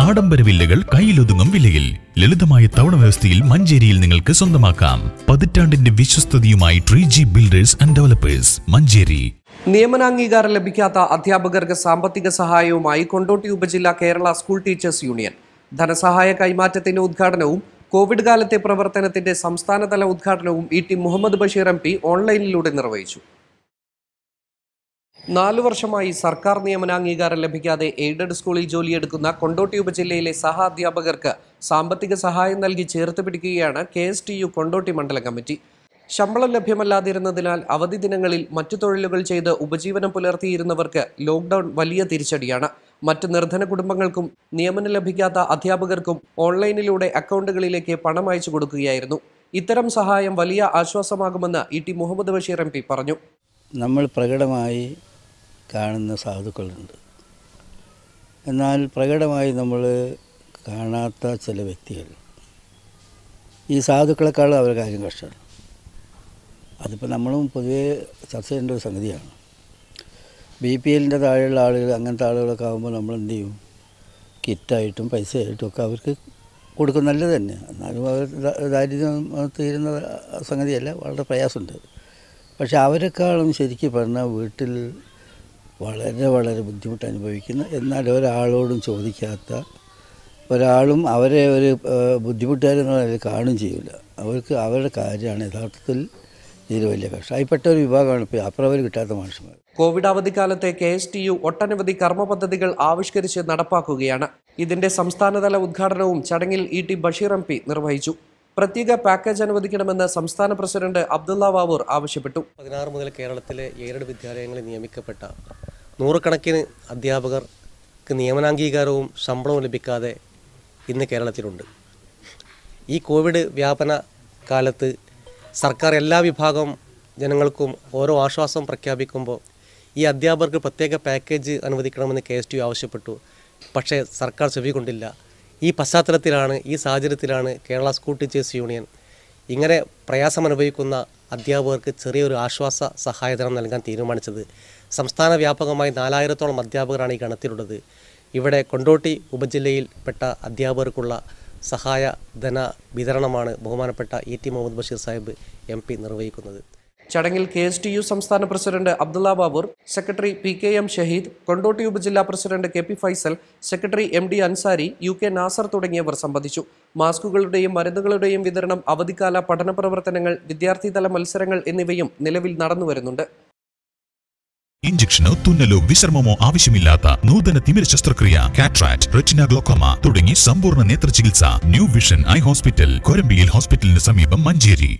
ആഡംബര വില്ലകൾ കയ്യിലൊതുങ്ങും വിലയിൽ ലളിതമായ തവണ വ്യവസ്ഥയിൽ മഞ്ചേരിയിൽ നിങ്ങൾക്ക് സ്വന്തമാക്കാം പതിറ്റാണ്ടിന്റെ വിശ്വസ്തതയുമായി tree G builders and developers Manjeri നിയമനാംഗീകാരം ലഭിക്കാത്ത അധ്യാപകർക്ക് സാമ്പത്തിക സഹായവുമായി കൊണ്ടോട്ടി ഉപജില്ല കേരള സ്കൂൾ ടീച്ചേഴ്സ് യൂണിയൻ ധനസഹായ കൈമാറ്റത്തിന്റെ ഉദ്ഘാടനവും കോവിഡ് കാലത്തെ പ്രവർത്തനത്തിന്റെ സംസ്ഥാനതല ഉദ്ഘാടനവും E T Muhammad Basheer M P ഓൺലൈനിലൂടെ നിർവഹിച്ചു നാലു വർഷമായി സർക്കാർ നിയമനാംഗീകാരം ലഭിക്കാതെ എയ്ഡഡ് സ്കൂളിൽ ജോലിയെടുക്കുന്ന കൊണ്ടോട്ടി ഉപജില്ലയിലെ സഹ അധ്യാപകർക്ക് സാമ്പത്തിക സഹായം നൽകി ചേർത്ത് പിടിക്കുകയാണ് K S T U Kondotty മണ്ഡലം കമ്മിറ്റി ശമ്പളം ലഭ്യമല്ലാതിരുന്നതിനാൽ അവധി ദിനങ്ങളിൽ മറ്റു തൊഴിലുകൾ ചെയ്ത് ഉപജീവനം പുലർത്തിയിരുന്നവർക്ക് ലോക്ക്ഡൌൺ വലിയ തിരിച്ചടിയാണ് മറ്റ് നിർധന കുടുംബങ്ങൾക്കും നിയമനം ലഭിക്കാത്ത അധ്യാപകർക്കും ഓൺലൈനിലൂടെ അക്കൗണ്ടുകളിലേക്ക് പണം അയച്ചു കൊടുക്കുകയായിരുന്നു ഇത്തരം സഹായം വലിയ ആശ്വാസമാകുമെന്ന് E T Muhammad Basheer M P പറഞ്ഞു നമ്മൾ പ്രകടമായി കാണുന്ന സാധുക്കളുണ്ട് എന്നാൽ പ്രകടമായി നമ്മൾ കാണാത്ത ചില വ്യക്തികൾ ഈ സാധുക്കളെക്കാളും അവരുടെ കാര്യം കഷ്ടമാണ് അതിപ്പോൾ നമ്മളും പൊതുവേ ചർച്ച ചെയ്യേണ്ട ഒരു സംഗതിയാണ് ബി പി എല്ലിൻ്റെ താഴെയുള്ള ആളുകൾ അങ്ങനത്തെ ആളുകളൊക്കെ ആകുമ്പോൾ നമ്മൾ എന്ത് ചെയ്യും കിറ്റായിട്ടും പൈസയായിട്ടും ഒക്കെ അവർക്ക് കൊടുക്കും നല്ലത് തന്നെ എന്നാലും അവർ ദാ- ദാരിദ്ര്യം തീരുന്ന സംഗതിയല്ല വളരെ പ്രയാസമുണ്ട് പക്ഷെ അവരെക്കാളും ശരിക്കും പറഞ്ഞാൽ വീട്ടിൽ വളരെ വളരെ ബുദ്ധിമുട്ട് അനുഭവിക്കുന്ന എന്നാൽ ഒരാളോടും ചോദിക്കാത്ത ഒരാളും അവരെ ഒരു ഏഹ്, ബുദ്ധിമുട്ടുകാരെന്ന് പറഞ്ഞാൽ കാണും ചെയ്യില്ല അവർക്ക് അവരുടെ കാര്യമാണ് യഥാർത്ഥത്തിൽ ഇതിൽ വലിയ കഷ്ടം അതിൽപ്പെട്ട ഒരു വിഭാഗമാണ് ഇപ്പോൾ അപ്രവർ കിട്ടാത്ത മനുഷ്യന്മാർ കോവിഡ് അവധിക്കാലത്തെ കെ എസ് ടി യു ഒട്ടനവധി കർമ്മ പദ്ധതികൾ ആവിഷ്കരിച്ച് നടപ്പാക്കുകയാണ് ഇതിന്റെ സംസ്ഥാനതല ഉദ്ഘാടനവും ചടങ്ങിൽ E T Basheer M P നിർവഹിച്ചു പ്രത്യേക പാക്കേജ് അനുവദിക്കണമെന്ന് സംസ്ഥാന പ്രസിഡന്റ് അബ്ദുള്ള വാവൂർ ആവശ്യപ്പെട്ടു പതിനാറ് മുതൽ കേരളത്തിലെ എയ്ഡഡ് വിദ്യാലയങ്ങളിൽ നിയമിക്കപ്പെട്ട നൂറുകണക്കിന് അധ്യാപകർക്ക് നിയമനാംഗീകാരവും ശമ്പളവും ലഭിക്കാതെ ഇന്ന് കേരളത്തിലുണ്ട് ഈ കോവിഡ് വ്യാപന കാലത്ത് സർക്കാർ എല്ലാ വിഭാഗം ജനങ്ങൾക്കും ഓരോ ആശ്വാസം പ്രഖ്യാപിക്കുമ്പോൾ ഈ അധ്യാപകർക്ക് പ്രത്യേക പാക്കേജ് അനുവദിക്കണമെന്ന് കെ എസ് ടി ആവശ്യപ്പെട്ടു പക്ഷേ സർക്കാർ ചെവി കൊണ്ടില്ല ഈ പശ്ചാത്തലത്തിലാണ് ഈ സാഹചര്യത്തിലാണ് കേരള സ്കൂൾ ടീച്ചേഴ്സ് യൂണിയൻ ഇങ്ങനെ പ്രയാസം അനുഭവിക്കുന്ന അധ്യാപകർക്ക് ചെറിയൊരു ആശ്വാസ സഹായധനം നൽകാൻ തീരുമാനിച്ചത് സംസ്ഥാന വ്യാപകമായി നാലായിരത്തോളം അധ്യാപകരാണ് ഈ ഗണത്തിലുള്ളത് ഇവിടെ കൊണ്ടോട്ടി ഉപജില്ലയിൽപ്പെട്ട അധ്യാപകർക്കുള്ള സഹായ ധന വിതരണമാണ് ബഹുമാനപ്പെട്ട E T Muhammad Basheer Sahib M P നിർവഹിക്കുന്നത് ചടങ്ങിൽ കെ എസ് ടി യു സംസ്ഥാന president Abdullah Babur secretary P K M Shaheed Kondotty ഉപജില്ലാ president K P Faisal secretary M D Ansari U K Nasar തുടങ്ങിയവർ സംബന്ധിച്ചു മാസ്കുകളുടെയും മരുന്നുകളുടെയും വിതരണം അവധിക്കാല പഠന പ്രവർത്തനങ്ങൾ വിദ്യാർത്ഥിതല മത്സരങ്ങൾ എന്നിവയും നിലവിൽ നടന്നുവരുന്നുണ്ട് ഇഞ്ചക്ഷനോ തുന്നലോ വിശ്രമമോ ആവശ്യമില്ലാത്ത നൂതന തിമിര ശസ്ത്രക്രിയ കാട്രാക്ട് റെറ്റിന ഗ്ലോക്കോമ തുടങ്ങി സമ്പൂർണ്ണ നേത്ര ചികിത്സ ന്യൂ വിഷൻ ഐ ഹോസ്പിറ്റൽ കൊരമ്പിയിൽ ഹോസ്പിറ്റലിന് സമീപം മഞ്ചേരി